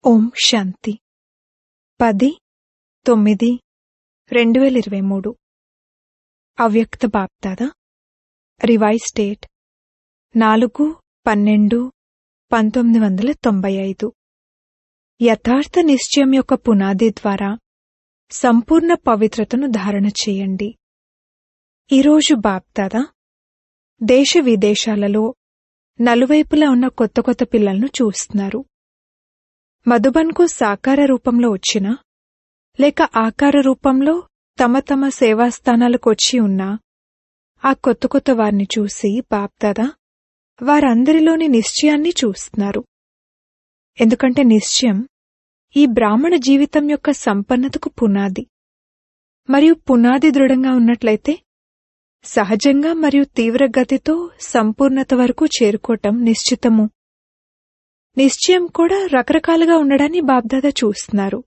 ఓం శాంతి పది తొమ్మిది రెండు వేల ఇరవై మూడు అవ్యక్త బాప్దాద రివైజ్ డేట్ నాలుగు పన్నెండు పంతొమ్మిది వందల తొంభై ఐదు యథార్థ నిశ్చయం యొక్క పునాది ద్వారా సంపూర్ణ పవిత్రతను ధారణ చేయండి ఈరోజు బాప్దాద దేశ విదేశాలలో నలువైపులా ఉన్న కొత్త కొత్త పిల్లలను చూస్తున్నారు మధుబన్కు సాకార రూపంలో వచ్చినా లేక ఆకార రూపంలో తమ తమ సేవాస్థానాలకు వచ్చి ఉన్నా ఆ కొత్త కొత్త వారిని చూసి బాప్దాదా వారందరిలోని నిశ్చయాన్ని చూస్తున్నారు ఎందుకంటే నిశ్చయం ఈ బ్రాహ్మణ జీవితం యొక్క సంపన్నతకు పునాది మరియు పునాది దృఢంగా ఉన్నట్లయితే సహజంగా మరియు తీవ్రగతితో సంపూర్ణత వరకు చేరుకోవటం నిశ్చితము నిశ్చయం కూడా రకరకాలుగా ఉండడాన్ని బాబ్దాదా చూస్తున్నారు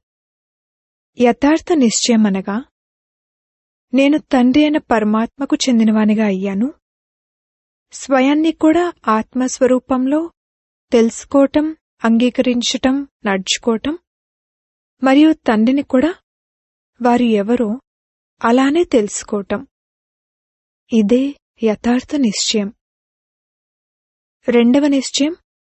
యథార్థ నిశ్చయం అనగా నేను తండ్రి అయిన పరమాత్మకు చెందినవానిగా అయ్యాను స్వయాన్ని కూడా ఆత్మస్వరూపంలో తెలుసుకోవటం అంగీకరించటం నడుచుకోవటం మరియు తండ్రిని కూడా వారు ఎవరో అలానే తెలుసుకోవటం ఇదే యథార్థ నిశ్చయం రెండవ నిశ్చయం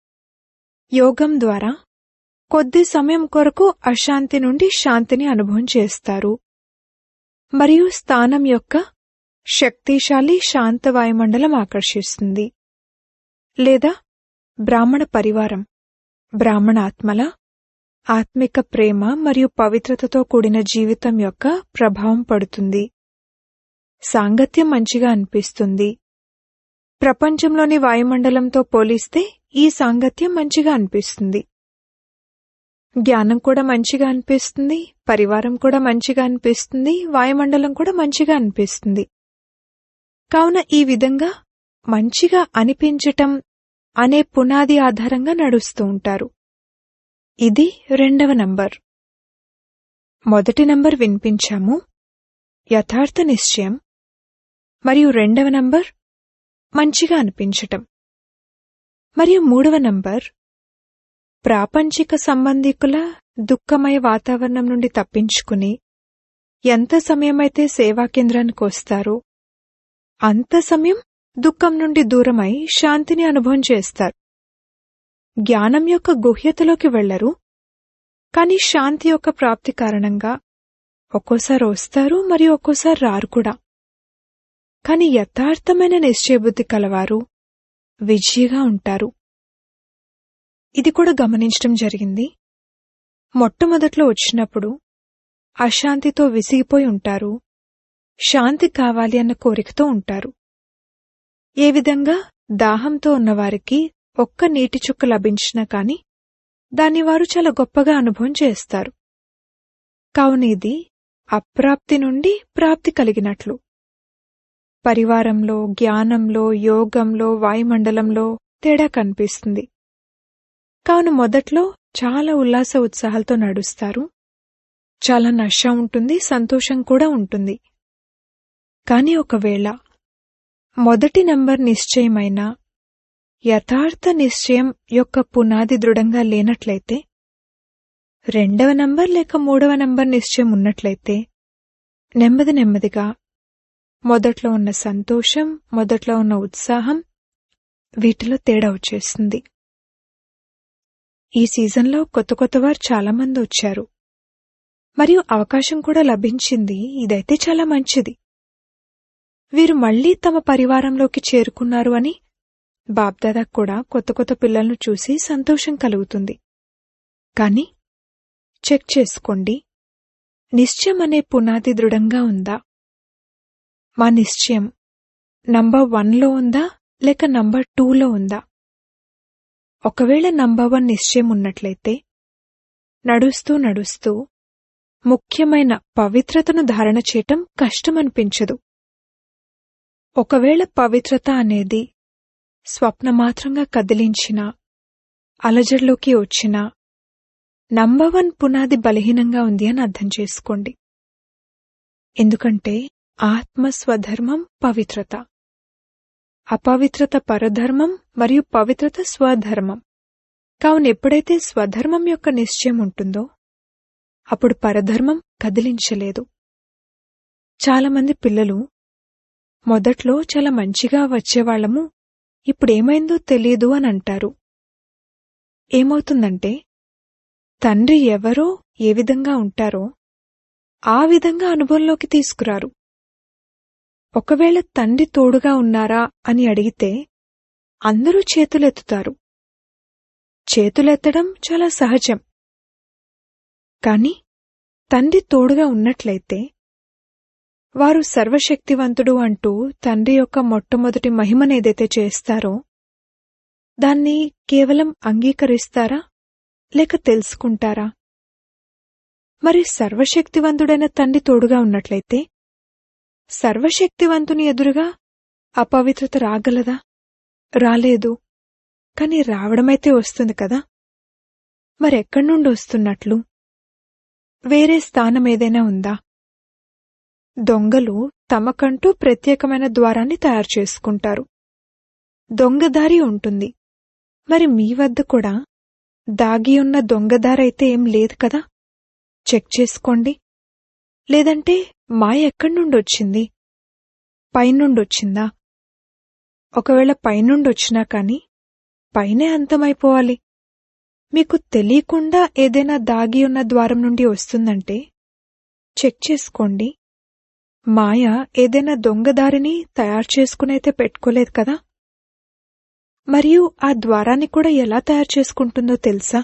యోగం ద్వారా కొద్ది సమయం కొరకు అశాంతి నుండి శాంతిని అనుభవం చేస్తారు మరియు స్థానం యొక్క శక్తిశాలి శాంత వాయుమండలం ఆకర్షిస్తుంది లేదా బ్రాహ్మణ పరివారం బ్రాహ్మణ ఆత్మల ఆత్మిక ప్రేమ మరియు పవిత్రతతో కూడిన జీవితం యొక్క ప్రభావం పడుతుంది సాంగత్యం మంచిగా అనిపిస్తుంది ప్రపంచంలోని వాయుమండలంతో పోలిస్తే ఈ సాంగత్యం మంచిగా అనిపిస్తుంది జ్ఞానం కూడా మంచిగా అనిపిస్తుంది పరివారం కూడా మంచిగా అనిపిస్తుంది వాయుమండలం కూడా మంచిగా అనిపిస్తుంది కావున ఈ విధంగా మంచిగా అనిపించటం అనే పునాది ఆధారంగా నడుస్తూ ఉంటారు ఇది రెండవ నంబర్ మొదటి నంబర్ వినిపించాము యథార్థ నిశ్చయం మరియు రెండవ నంబర్ మంచిగా అనిపించటం మరియు మూడవ నంబర్ ప్రాపంచిక సంబంధికుల దుఃఖమయ వాతావరణం నుండి తప్పించుకుని ఎంత సమయమైతే సేవా కేంద్రానికి వస్తారో అంత సమయం దుఃఖం నుండి దూరమై శాంతిని అనుభవం చేస్తారు జ్ఞానం యొక్క గుహ్యతలోకి వెళ్లరు కాని శాంతి యొక్క ప్రాప్తి కారణంగా ఒక్కోసారి వస్తారు మరియు ఒక్కోసారి రారు కూడా కాని యథార్థమైన నిశ్చయబుద్ధి కలవారు విజయగా ఉంటారు ఇది కూడా గమనించడం జరిగింది మొట్టమొదట్లో వచ్చినప్పుడు అశాంతితో విసిగిపోయి ఉంటారు శాంతి కావాలి అన్న కోరికతో ఉంటారు ఏ విధంగా దాహంతో ఉన్నవారికి ఒక్క నీటి చుక్క లభించినా కాని దాన్ని వారు చాలా గొప్పగా అనుభవం చేస్తారు కావున ఇది అప్రాప్తి నుండి ప్రాప్తి కలిగినట్లు పరివారంలో జ్ఞానంలో యోగంలో వాయుమండలంలో తేడా కనిపిస్తుంది కావున మొదట్లో చాలా ఉల్లాస ఉత్సాహాలతో నడుస్తారు చాలా నష ఉంటుంది సంతోషం కూడా ఉంటుంది కాని ఒకవేళ మొదటి నంబర్ నిశ్చయమైన యథార్థ నిశ్చయం యొక్క పునాది దృఢంగా లేనట్లయితే రెండవ నంబర్ లేక మూడవ నంబర్ నిశ్చయం ఉన్నట్లయితే నెమ్మది నెమ్మదిగా మొదట్లో ఉన్న సంతోషం మొదట్లో ఉన్న ఉత్సాహం వీటిలో తేడా వచ్చేస్తుంది ఈ సీజన్లో కొత్త కొత్త వారు చాలామంది వచ్చారు మరియు అవకాశం కూడా లభించింది ఇదైతే చాలా మంచిది వీరు మళ్లీ తమ పరివారంలోకి చేరుకున్నారు అని బాబ్దాదా కూడా కొత్త కొత్త పిల్లలను చూసి సంతోషం కలుగుతుంది కాని చెక్ చేసుకోండి నిశ్చయం అనే పునాది దృఢంగా ఉందా మా నిశ్చయం నంబర్ వన్లో ఉందా లేక నంబర్ టూలో ఉందా ఒకవేళ నంబర్ వన్ నిశ్చయం ఉన్నట్లయితే నడుస్తూ నడుస్తూ ముఖ్యమైన పవిత్రతను ధారణ చేయటం కష్టమనిపించదు ఒకవేళ పవిత్రత అనేది స్వప్నమాత్రంగా కదిలించినా అలజడిలోకి వచ్చినా నంబర్ వన్ పునాది బలహీనంగా ఉంది అని అర్థం చేసుకోండి ఎందుకంటే ఆత్మ స్వధర్మం పవిత్రత అపవిత్రత పరధర్మం మరియు పవిత్రత స్వధర్మం కావున ఎప్పుడైతే స్వధర్మం యొక్క నిశ్చయం ఉంటుందో అప్పుడు పరధర్మం కదిలించలేదు చాలామంది పిల్లలు మొదట్లో చాలా మంచిగా వచ్చేవాళ్లము ఇప్పుడేమైందో తెలీదు అని అంటారు ఏమవుతుందంటే తండ్రి ఎవరో ఏ విధంగా ఉంటారో ఆ విధంగా అనుభవంలోకి తీసుకురారు ఒకవేళ తండ్రి తోడుగా ఉన్నారా అని అడిగితే అందరూ చేతులెత్తుతారు చేతులెత్తడం చాలా సహజం కాని తండ్రి తోడుగా ఉన్నట్లయితే వారు సర్వశక్తివంతుడు అంటూ తండ్రి యొక్క మొట్టమొదటి మహిమనేదైతే చేస్తారో దాన్ని కేవలం అంగీకరిస్తారా లేక తెలుసుకుంటారా మరి సర్వశక్తివంతుడైన తండ్రి తోడుగా ఉన్నట్లయితే సర్వశక్తివంతుని ఎదురుగా అపవిత్రత రాగలదా రాలేదు కాని రావడమైతే వస్తుంది కదా మరెక్కడి నుండి వస్తున్నట్లు వేరే స్థానం ఏదైనా ఉందా దొంగలు తమకంటూ ప్రత్యేకమైన ద్వారాన్ని తయారు చేసుకుంటారు దొంగదారి ఉంటుంది మరి మీ వద్ద కూడా దాగి ఉన్న దొంగదారైతే ఏం లేదు కదా చెక్ చేసుకోండి లేదంటే మాయ ఎక్కడి నుండి వచ్చింది పైనుండొచ్చిందా ఒకవేళ పైనుండొచ్చినా కాని పైనే అంతమైపోవాలి మీకు తెలియకుండా ఏదైనా దాగి ఉన్న ద్వారం నుండి వస్తుందంటే చెక్ చేసుకోండి మాయ ఏదైనా దొంగదారిని తయారు చేసుకునైతే పెట్టుకోలేదు కదా మరియు ఆ ద్వారాన్ని కూడా ఎలా తయారు చేసుకుంటుందో తెలుసా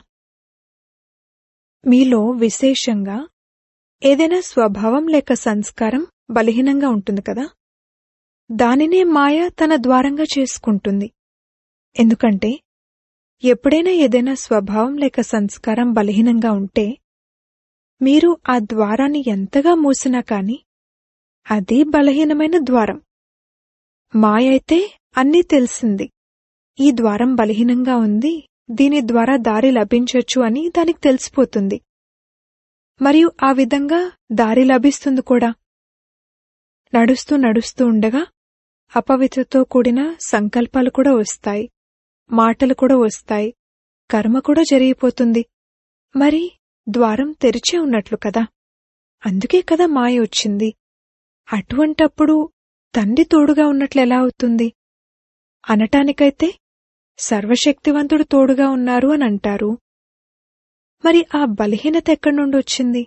మీలో విశేషంగా ఏదైనా స్వభావం లేక సంస్కారం బలహీనంగా ఉంటుంది కదా దానినే మాయ తన ద్వారంగా చేసుకుంటుంది ఎందుకంటే ఎప్పుడైనా ఏదైనా స్వభావం లేక సంస్కారం బలహీనంగా ఉంటే మీరు ఆ ద్వారాన్ని ఎంతగా మూసినా కాని అది బలహీనమైన ద్వారం మాయ అయితే అన్నీ తెలిసింది ఈ ద్వారం బలహీనంగా ఉంది దీని ద్వారా దారి లభించొచ్చు అని దానికి తెలిసిపోతుంది మరియు ఆ విధంగా దారి లభిస్తుంది కూడా నడుస్తూ నడుస్తూ ఉండగా అపవిత్రతో కూడిన సంకల్పాలు కూడా వస్తాయి మాటలు కూడా వస్తాయి కర్మ కూడా జరిగిపోతుంది మరి ద్వారం తెరిచే ఉన్నట్లు కదా అందుకే కదా మాయ వచ్చింది అటువంటప్పుడు తండ్రి తోడుగా ఉన్నట్లు ఎలా అవుతుంది అనటానికైతే సర్వశక్తివంతుడు తోడుగా ఉన్నారు అని అంటారు మరి ఆ బలహీనత ఎక్కడి నుండి వచ్చింది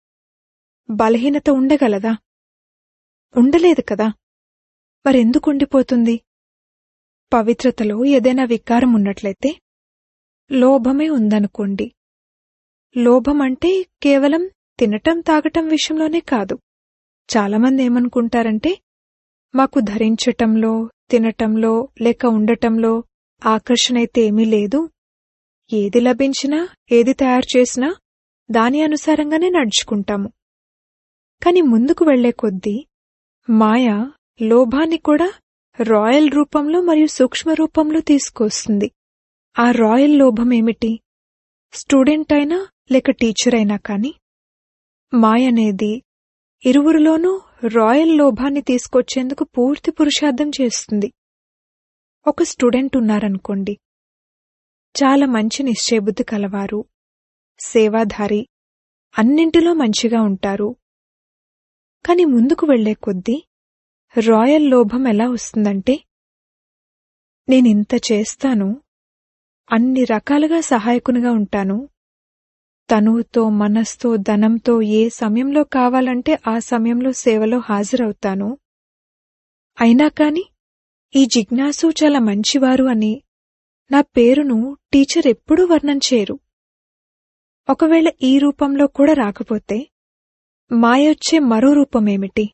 బలహీనత ఉండగలదా ఉండలేదు కదా మరెందుకు ఉండిపోతుంది పవిత్రతలో ఏదైనా వికారం ఉన్నట్లయితే లోభమే ఉందనుకోండి లోభం అంటే కేవలం తినటం తాగటం విషయంలోనే కాదు చాలామంది ఏమనుకుంటారంటే మాకు ధరించటంలో తినటంలో లేక ఉండటంలో ఆకర్షణ అయితే ఏమీ లేదు ఏది లభించినా ఏది తయారు చేసినా దాని అనుసారంగానే నడుచుకుంటాము కాని ముందుకు వెళ్లే కొద్దీ మాయ లోభాన్ని కూడా రాయల్ రూపంలో మరియు సూక్ష్మ రూపంలో తీసుకొస్తుంది ఆ రాయల్ లోభం ఏమిటి స్టూడెంట్ అయినా లేక టీచర్ అయినా కాని మాయ అనేది ఇరువురిలోనూ రాయల్ లోభాన్ని తీసుకొచ్చేందుకు పూర్తి పురుషార్థం చేస్తుంది ఒక స్టూడెంట్ ఉన్నారనుకోండి చాలా మంచి నిశ్చయబుద్ధి కలవారు సేవాధారి అన్నింటిలో మంచిగా ఉంటారు కాని ముందుకు వెళ్లే కొద్దీ రాయల్ లోభం ఎలా వస్తుందంటే నేనింత చేస్తాను అన్ని రకాలుగా సహాయకునిగా ఉంటాను తనువుతో మనస్తో ధనంతో ఏ సమయంలో కావాలంటే ఆ సమయంలో సేవలో హాజరవుతాను అయినా కాని ఈ జిజ్ఞాసు చాలా మంచివారు అని నా పేరును టీచర్ ఎప్పుడూ వర్ణం చేయరు ఒకవేళ ఈ రూపంలో కూడా రాకపోతే మాయొచ్చే మరో రూపమేమిటి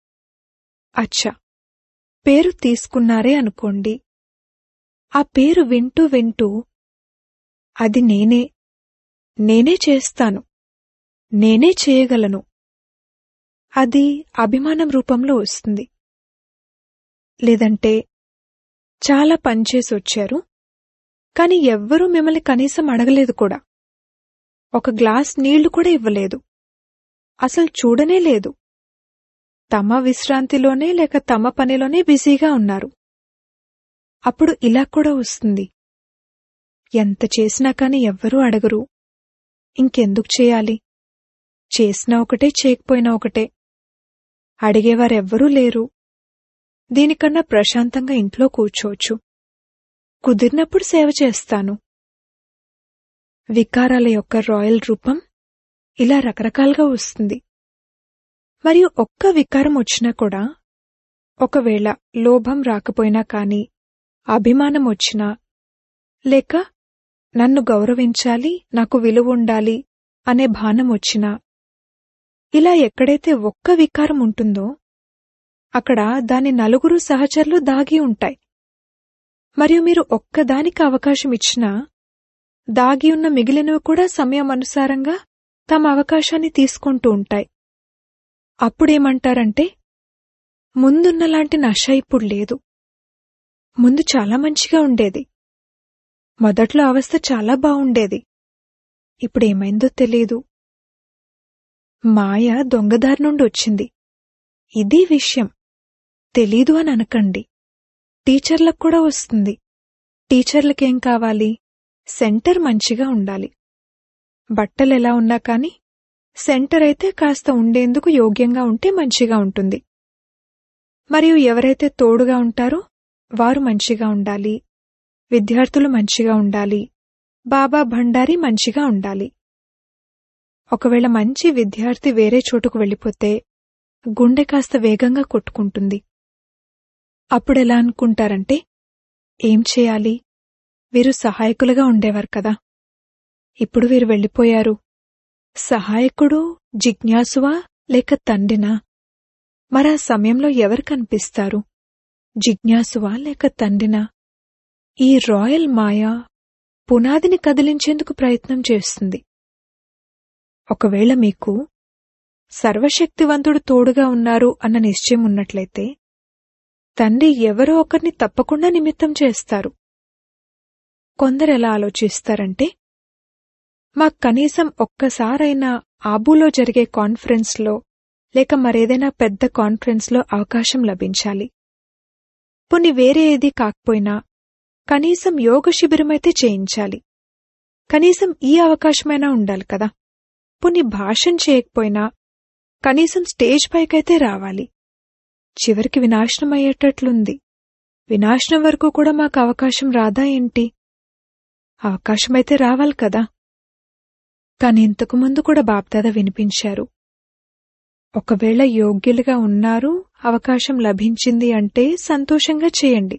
అచ్చా పేరు తీసుకున్నారే అనుకోండి ఆ పేరు వింటూ వింటూ అది నేనే నేనే చేస్తాను నేనే చేయగలను అది అభిమానం రూపంలో వస్తుంది లేదంటే చాలా పనిచేసి వచ్చారు కాని ఎవ్వరూ మిమ్మల్ని కనీసం అడగలేదు కూడా ఒక గ్లాస్ నీళ్లు కూడా ఇవ్వలేదు అసలు చూడనే లేదు తమ విశ్రాంతిలోనే లేక తమ పనిలోనే బిజీగా ఉన్నారు అప్పుడు ఇలా కూడా వస్తుంది ఎంత చేసినా కాని ఎవ్వరూ అడగరు ఇంకెందుకు చేయాలి చేసినా ఒకటే చేయకపోయినా ఒకటే అడిగేవారెవ్వరూ లేరు దీనికన్నా ప్రశాంతంగా ఇంట్లో కూర్చోవచ్చు కుదిరినప్పుడు సేవ చేస్తాను వికారాల యొక్క రాయల్ రూపం ఇలా రకరకాలుగా వస్తుంది మరియు ఒక్క వికారం వచ్చినా కూడా ఒకవేళ లోభం రాకపోయినా కాని అభిమానం వచ్చినా లేక నన్ను గౌరవించాలి నాకు విలువ ఉండాలి అనే భానం వచ్చినా ఇలా ఎక్కడైతే ఒక్క వికారం ఉంటుందో అక్కడ దాని నలుగురు సహచరులు దాగి ఉంటాయి మరియు మీరు ఒక్కదానికి అవకాశం ఇచ్చినా దాగి ఉన్న మిగిలినవి కూడా సమయం అనుసారంగా తమ అవకాశాన్ని తీసుకుంటూ ఉంటాయి అప్పుడేమంటారంటే ముందున్నలాంటి నష ఇప్పుడు లేదు ముందు చాలా మంచిగా ఉండేది మొదట్లో అవస్థ చాలా బావుండేది ఇప్పుడేమైందో తెలీదు మాయ దొంగదారి నుండి వచ్చింది ఇది విషయం తెలీదు అని అనకండి టీచర్లకు కూడా వస్తుంది టీచర్లకేం కావాలి సెంటర్ మంచిగా ఉండాలి బట్టలెలా ఉన్నా కాని సెంటర్ అయితే కాస్త ఉండేందుకు యోగ్యంగా ఉంటే మంచిగా ఉంటుంది మరియు ఎవరైతే తోడుగా ఉంటారో వారు మంచిగా ఉండాలి విద్యార్థులు మంచిగా ఉండాలి బాబా భండారి మంచిగా ఉండాలి ఒకవేళ మంచి విద్యార్థి వేరే చోటుకు వెళ్ళిపోతే గుండె కాస్త వేగంగా కొట్టుకుంటుంది అప్పుడెలా అనుకుంటారంటే ఏం చేయాలి వీరు సహాయకులుగా ఉండేవారు కదా ఇప్పుడు వీరు వెళ్ళిపోయారు సహాయకుడు జిజ్ఞాసువా లేక తండ్రినా మరా సమయంలో ఎవరు కనిపిస్తారు జిజ్ఞాసువా లేక తండ్రినా ఈ రాయల్ మాయా పునాదిని కదిలించేందుకు ప్రయత్నం చేస్తుంది ఒకవేళ మీకు సర్వశక్తివంతుడు తోడుగా ఉన్నారు అన్న నిశ్చయం ఉన్నట్లయితే తండ్రి ఎవరో ఒకరిని తప్పకుండా నిమిత్తం చేస్తారు కొందరెలా ఆలోచిస్తారంటే మాకు కనీసం ఒక్కసారైనా ఆబూలో జరిగే కాన్ఫరెన్స్లో లేక మరేదైనా పెద్ద కాన్ఫరెన్స్లో అవకాశం లభించాలి పుని వేరే ఏది కాకపోయినా కనీసం యోగ శిబిరమైతే చేయించాలి కనీసం ఈ అవకాశమైనా ఉండాలి కదా పుని భాషం చేయకపోయినా కనీసం స్టేజ్ పైకైతే రావాలి చివరికి వినాశనం అయ్యేటట్లుంది వినాశనం వరకు కూడా మాకు అవకాశం రాదా ఏంటి అవకాశమైతే రావాలి కదా కాని ఇంతకుముందు కూడా బాప్దాద వినిపించారు ఒకవేళ యోగ్యులుగా ఉన్నారు అవకాశం లభించింది అంటే సంతోషంగా చేయండి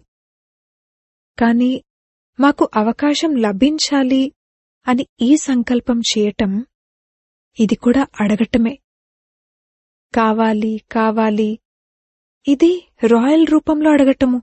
కాని మాకు అవకాశం లభించాలి అని ఈ సంకల్పం చేయటం ఇది కూడా అడగటమే కావాలి కావాలి ఇది రాయల్ రూపంలో అడగటము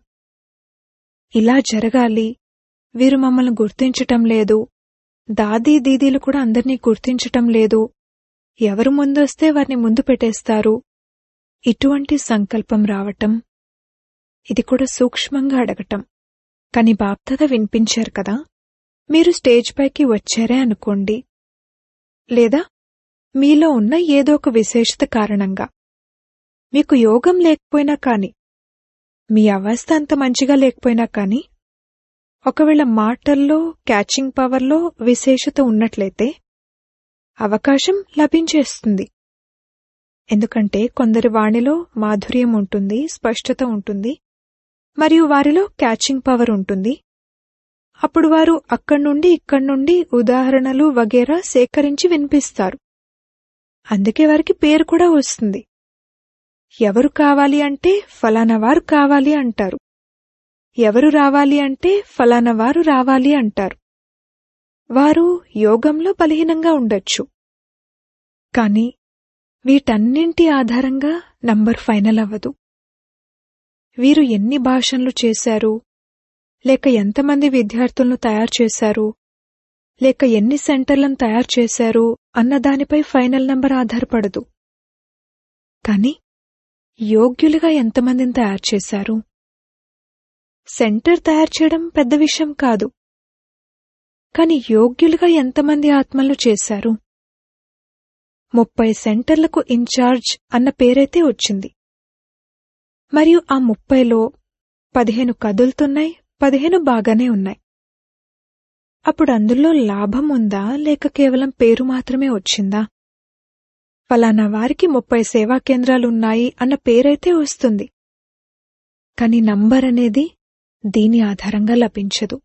ఇలా జరగాలి వీరు మమ్మల్ని గుర్తించటం లేదు దాదీ దీదీలు కూడా అందర్నీ గుర్తించటం లేదు ఎవరు ముందొస్తే వారిని ముందు పెట్టేస్తారు ఇటువంటి సంకల్పం రావటం ఇది కూడా సూక్ష్మంగా అడగటం కాని బాప్దాద వినిపించారు కదా మీరు స్టేజ్ పైకి వచ్చారే అనుకోండి లేదా మీలో ఉన్న ఏదో ఒక విశేషత కారణంగా మీకు యోగం లేకపోయినా కాని మీ అవస్థ అంత మంచిగా లేకపోయినా కాని ఒకవేళ మాటల్లో క్యాచింగ్ పవర్లో విశేషత ఉన్నట్లయితే అవకాశం లభించేస్తుంది ఎందుకంటే కొందరి వాణిలో మాధుర్యం ఉంటుంది స్పష్టత ఉంటుంది మరియు వారిలో క్యాచింగ్ పవర్ ఉంటుంది అప్పుడు వారు అక్కడి నుండి ఇక్కడి నుండి ఉదాహరణలు వగేరా సేకరించి వినిపిస్తారు అందుకే వారికి పేరు కూడా వస్తుంది ఎవరు కావాలి అంటే ఫలానా వారు కావాలి అంటారు ఎవరు రావాలి అంటే ఫలానా వారు రావాలి అంటారు వారు యోగంలో బలహీనంగా ఉండొచ్చు కాని వీటన్నింటి ఆధారంగా నంబర్ ఫైనల్ అవ్వదు వీరు ఎన్ని భాషలు చేశారు లేక ఎంతమంది విద్యార్థులను తయారు చేశారు లేక ఎన్ని సెంటర్లను తయారు చేశారు అన్న దానిపై ఫైనల్ నంబర్ ఆధారపడదు కాని యోగ్యులుగా ఎంతమందిని తయారు చేశారు సెంటర్ తయారు చేయడం పెద్ద విషయం కాదు కాని యోగ్యులుగా ఎంతమంది ఆత్మలు చేశారు ముప్పై సెంటర్లకు ఇన్ఛార్జ్ అన్న పేరైతే వచ్చింది మరియు ఆ ముప్పైలో పదిహేను కదులుతున్నాయి పదిహేను బాగానే ఉన్నాయి అప్పుడు అందులో లాభం ఉందా లేక కేవలం పేరు మాత్రమే వచ్చిందా ఫలానా వారికి ముప్పై సేవా కేంద్రాలున్నాయి అన్న పేరైతే వస్తుంది కాని నంబర్ అనేది దీని ఆధారంగా లభించదు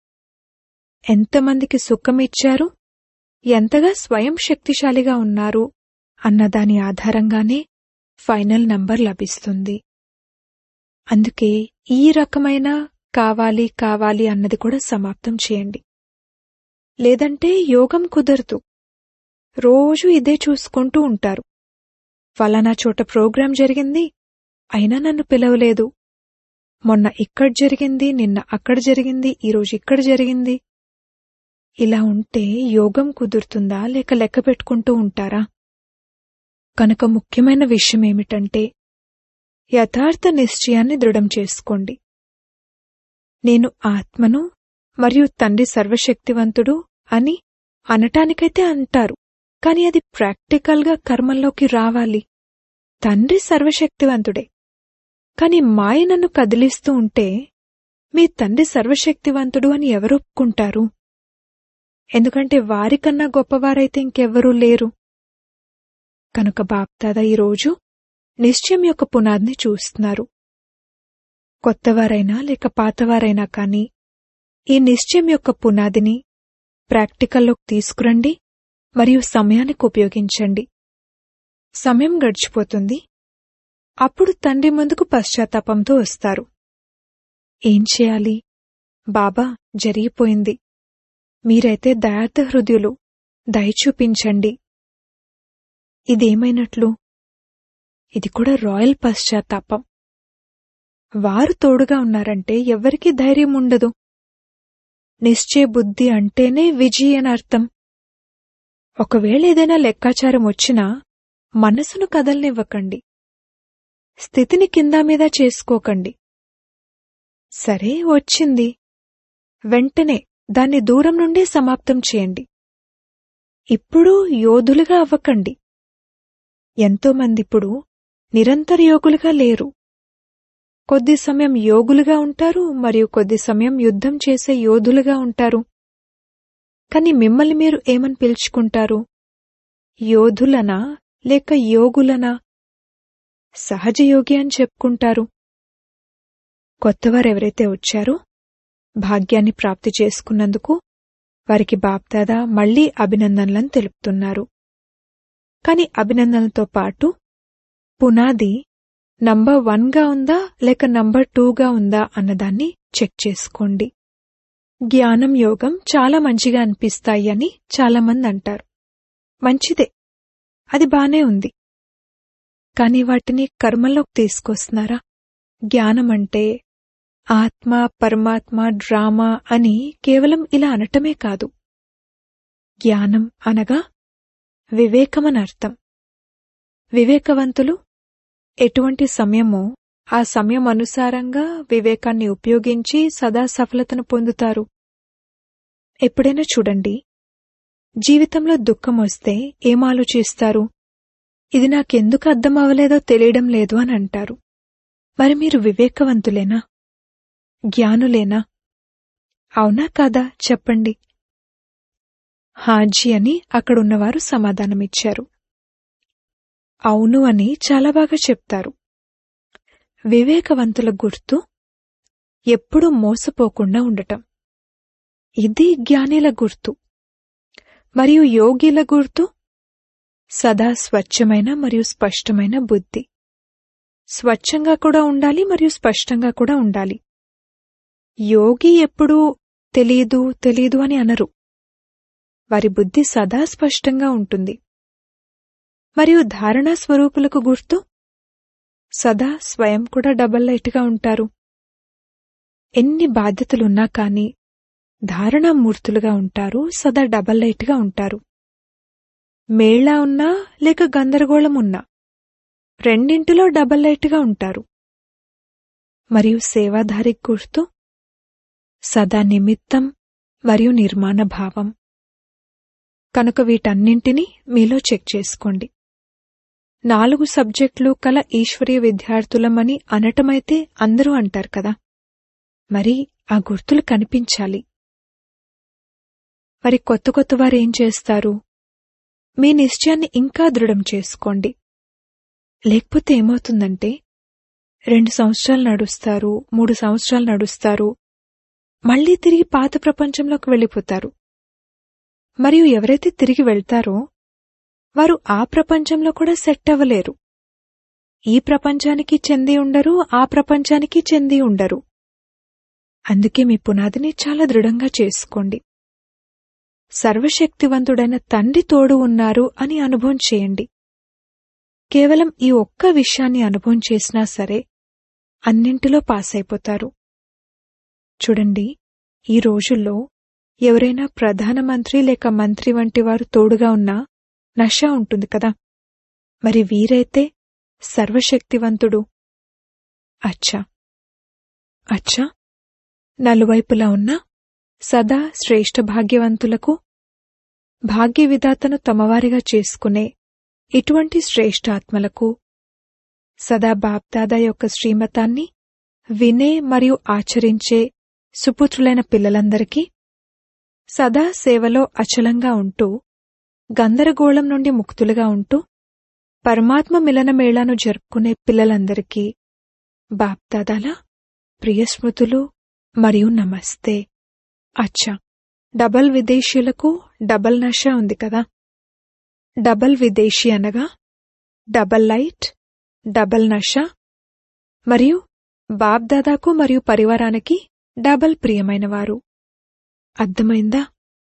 ఎంతమందికి సుఖమిచ్చారు ఎంతగా స్వయం శక్తిశాలిగా ఉన్నారు అన్న దాని ఆధారంగానే ఫైనల్ నంబర్ లభిస్తుంది అందుకే ఈ రకమైన కావాలి కావాలి అన్నది కూడా సమాప్తం చేయండి లేదంటే యోగం కుదరదు రోజు ఇదే చూసుకుంటూ ఉంటారు ఫలానా చోట ప్రోగ్రాం జరిగింది అయినా నన్ను పిలవలేదు మొన్న ఇక్కడ జరిగింది నిన్న అక్కడ జరిగింది ఈరోజు ఇక్కడ జరిగింది ఇలా ఉంటే యోగం కుదురుతుందా లేక లెక్క పెట్టుకుంటూ ఉంటారా కనుక ముఖ్యమైన విషయం ఏమిటంటే యథార్థ నిశ్చయాన్ని దృఢం చేసుకోండి నేను ఆత్మను మరియు తండ్రి సర్వశక్తివంతుడు అని అనటానికైతే అంటారు కాని అది ప్రాక్టికల్గా కర్మల్లోకి రావాలి తండ్రి సర్వశక్తివంతుడే కాని మాయ నన్ను కదిలిస్తూ ఉంటే మీ తండ్రి సర్వశక్తివంతుడు అని ఎవరు ఒప్పుకుంటారు ఎందుకంటే వారికన్నా గొప్పవారైతే ఇంకెవ్వరూ లేరు కనుక బాప్దాదా ఈరోజు నిశ్చయం యొక్క పునాదిని చూస్తున్నారు కొత్తవారైనా లేక పాతవారైనా కాని ఈ నిశ్చయం యొక్క పునాదిని ప్రాక్టికల్లోకి తీసుకురండి మరియు సమయానికి ఉపయోగించండి సమయం గడిచిపోతుంది అప్పుడు తండ్రి ముందుకు పశ్చాత్తాపంతో వస్తారు ఏం చేయాలి బాబా జరిగిపోయింది మీరైతే దయార్థ హృదయులు దయ చూపించండి ఇదేమైనట్లు ఇది కూడా రాయల్ పశ్చాత్తాపం వారు తోడుగా ఉన్నారంటే ఎవ్వరికీ ధైర్యం ఉండదు నిశ్చయ బుద్ధి అంటేనే విజయ్ అని అర్థం ఒకవేళ ఏదైనా లెక్కాచారం వచ్చినా మనసును కదలనివ్వకండి స్థితిని కింద మీద చేసుకోకండి సరే వచ్చింది వెంటనే దాన్ని దూరం నుండే సమాప్తం చేయండి ఇప్పుడు యోధులుగా అవ్వకండి ఎంతోమందిప్పుడు నిరంతర యోగులుగా లేరు కొద్ది సమయం యోగులుగా ఉంటారు మరియు కొద్ది సమయం యుద్ధం చేసే యోధులుగా ఉంటారు కాని మిమ్మల్ని మీరు ఏమని పిలుచుకుంటారు యోధులనా లేక యోగులనా సహజయోగి అని చెప్పుకుంటారు కొత్తవారెవరైతే వచ్చారో భాగ్యాన్ని ప్రాప్తి చేసుకున్నందుకు వారికి బాప్దాదా మళ్లీ అభినందనలను తెలుపుతున్నారు కాని అభినందనలతో పాటు పునాది నంబర్ వన్గా ఉందా లేక నంబర్ టూగా ఉందా అన్నదాన్ని చెక్ చేసుకోండి జ్ఞానం యోగం చాలా మంచిగా అనిపిస్తాయి అని చాలామంది అంటారు మంచిదే అది బానే ఉంది కాని వాటిని కర్మలోకి తీసుకొస్తున్నారా జ్ఞానం అంటే ఆత్మ పరమాత్మ డ్రామా అని కేవలం ఇలా అనటమే కాదు జ్ఞానం అనగా వివేకమనర్థం వివేకవంతులు ఎటువంటి సమయమో ఆ సమయం అనుసారంగా వివేకాన్ని ఉపయోగించి సదా సఫలతను పొందుతారు ఎప్పుడైనా చూడండి జీవితంలో దుఃఖం వస్తే ఏం ఆలోచిస్తారు ఇది నాకెందుకు అర్థం అవ్వలేదో తెలియడం లేదు అని అంటారు మరి మీరు వివేకవంతులేనా జ్ఞానులేనా అవునా కాదా చెప్పండి హాజీ అని అక్కడున్నవారు సమాధానమిచ్చారు అవును అని చాలా బాగా చెప్తారు వివేకవంతుల గుర్తు ఎప్పుడూ మోసపోకుండా ఉండటం ఇది జ్ఞానిల గుర్తు మరియు యోగిల గుర్తు సదా స్వచ్ఛమైన మరియు స్పష్టమైన బుద్ధి స్వచ్ఛంగా కూడా ఉండాలి మరియు స్పష్టంగా కూడా ఉండాలి యోగి ఎప్పుడూ తెలీదు తెలీదు అని అనరు వారి బుద్ధి సదా స్పష్టంగా ఉంటుంది మరియు ధారణా స్వరూపులకు గుర్తు సదా స్వయం కూడా డబల్ లైట్గా ఉంటారు ఎన్ని బాధ్యతలున్నా కాని ధారణామూర్తులుగా ఉంటారు సదా డబల్ లైట్గా ఉంటారు మేళా ఉన్నా లేక గందరగోళం ఉన్నా రెండింటిలో డబల్ లైట్గా ఉంటారు మరియు సేవాధారి గుర్తు సదా నిమిత్తం మరియు నిర్మాణ భావం కనుక వీటన్నింటినీ మీలో చెక్ చేసుకోండి నాలుగు సబ్జెక్టులు కల ఈశ్వరీయ విద్యార్థులమని అనటమైతే అందరూ అంటారు కదా మరి ఆ గుర్తులు కనిపించాలి మరి కొత్త కొత్త వారు ఏం చేస్తారు మీ నిశ్చయాన్ని ఇంకా దృఢం చేసుకోండి లేకపోతే ఏమవుతుందంటే రెండు సంవత్సరాలు నడుస్తారు మూడు సంవత్సరాలు నడుస్తారు మళ్లీ తిరిగి పాత ప్రపంచంలోకి వెళ్ళిపోతారు మరియు ఎవరైతే తిరిగి వెళ్తారో వారు ఆ ప్రపంచంలో కూడా సెట్ అవ్వలేరు ఈ ప్రపంచానికి చెంది ఉండరు ఆ ప్రపంచానికి చెంది ఉండరు అందుకే మీ పునాదిని చాలా దృఢంగా చేసుకోండి సర్వశక్తివంతుడైన తండ్రి తోడు ఉన్నారు అని అనుభవం చేయండి కేవలం ఈ ఒక్క విషయాన్ని అనుభవం చేసినా సరే అన్నింటిలో పాస్ అయిపోతారు చూడండి ఈ రోజుల్లో ఎవరైనా ప్రధానమంత్రి లేక మంత్రి వంటి వారు తోడుగా ఉన్నా నష ఉంటుంది కదా మరి వీరైతే సర్వశక్తివంతుడు అచ్చా అచ్చా నలువైపులా ఉన్న సదా శ్రేష్ఠ భాగ్యవంతులకు భాగ్య విధాతను తమవారిగా చేసుకునే ఇటువంటి శ్రేష్ఠాత్మలకు సదా బాప్దాదా యొక్క శ్రీమతాన్ని వినే మరియు ఆచరించే సుపుత్రులైన పిల్లలందరికీ సదా సేవలో అచలంగా ఉంటూ గందరగోళం నుండి ముక్తులుగా ఉంటూ పరమాత్మ మిలన మేళాను జరుపుకునే పిల్లలందరికీ బాప్దాదాల ప్రియస్మృతులు మరియు నమస్తే అచ్చా డబల్ విదేశీయులకు డబల్ నష ఉంది కదా డబల్ విదేశీ అనగా డబల్ లైట్ డబల్ నష మరియు బాబ్దాదాకు మరియు పరివారానికి డబల్ ప్రియమైనవారు అర్థమైందా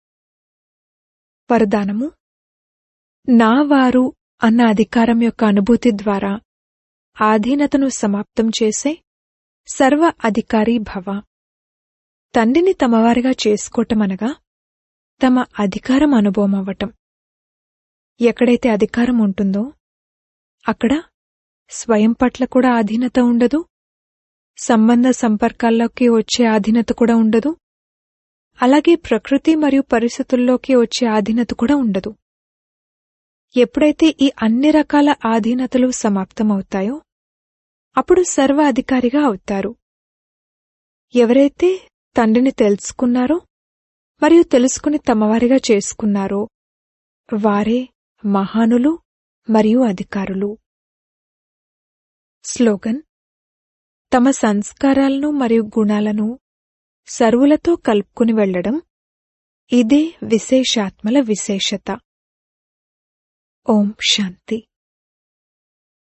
వరదానము నా వారు అన్న అధికారం యొక్క అనుభూతి ద్వారా ఆధీనతను సమాప్తం చేసే సర్వ అధికారీ భవ తండ్రిని తమవారిగా చేసుకోవటమనగా తమ అధికారం అనుభవం అవ్వటం ఎక్కడైతే అధికారం ఉంటుందో అక్కడ స్వయం పట్ల కూడా ఆధీనత ఉండదు సంబంధ సంపర్కాల్లోకి వచ్చే ఆధీనత కూడా ఉండదు అలాగే ప్రకృతి మరియు పరిస్థితుల్లోకి వచ్చే ఆధీనత కూడా ఉండదు ఎప్పుడైతే ఈ అన్ని రకాల ఆధీనతలు సమాప్తమవుతాయో అప్పుడు సర్వ అధికారిగా అవుతారు ఎవరైతే తండ్రిని తెలుసుకున్నారో మరియు తెలుసుకుని తమవారిగా చేసుకున్నారో వారే మహానులు మరియు అధికారులు స్లోగన్ తమ సంస్కారాలను మరియు గుణాలను సర్వులతో కలుపుకుని వెళ్లడం ఇదే విశేషాత్మల విశేషత ఓం శాంతి